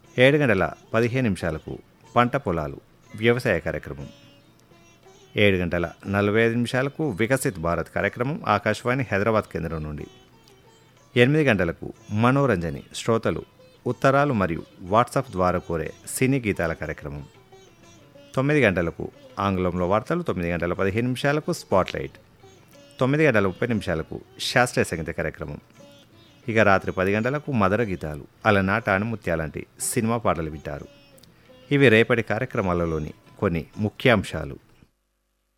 ఏడు గంటల పదిహేను నిమిషాలకు పంట పొలాలు వ్యవసాయ కార్యక్రమం ఏడు గంటల నలభై ఐదు నిమిషాలకు వికసిత్ భారత్ కార్యక్రమం ఆకాశవాణి హైదరాబాద్ కేంద్రం నుండి ఎనిమిది గంటలకు మనోరంజని శ్రోతలు ఉత్తరాలు మరియు వాట్సాప్ ద్వారా కోరే సినీ గీతాల కార్యక్రమం తొమ్మిది గంటలకు ఆంగ్లంలో వార్తలు తొమ్మిది గంటల పదిహేను నిమిషాలకు స్పాట్లైట్ తొమ్మిది గంటల ముప్పై నిమిషాలకు శాస్త్రీయ సంగీత కార్యక్రమం ఇక రాత్రి పది గంటలకు మదర గీతాలు అలనాట అణుముత్యాలంటి సినిమా పాటలు వింటారు ఇవి రేపటి కార్యక్రమాలలోని కొన్ని ముఖ్యాంశాలు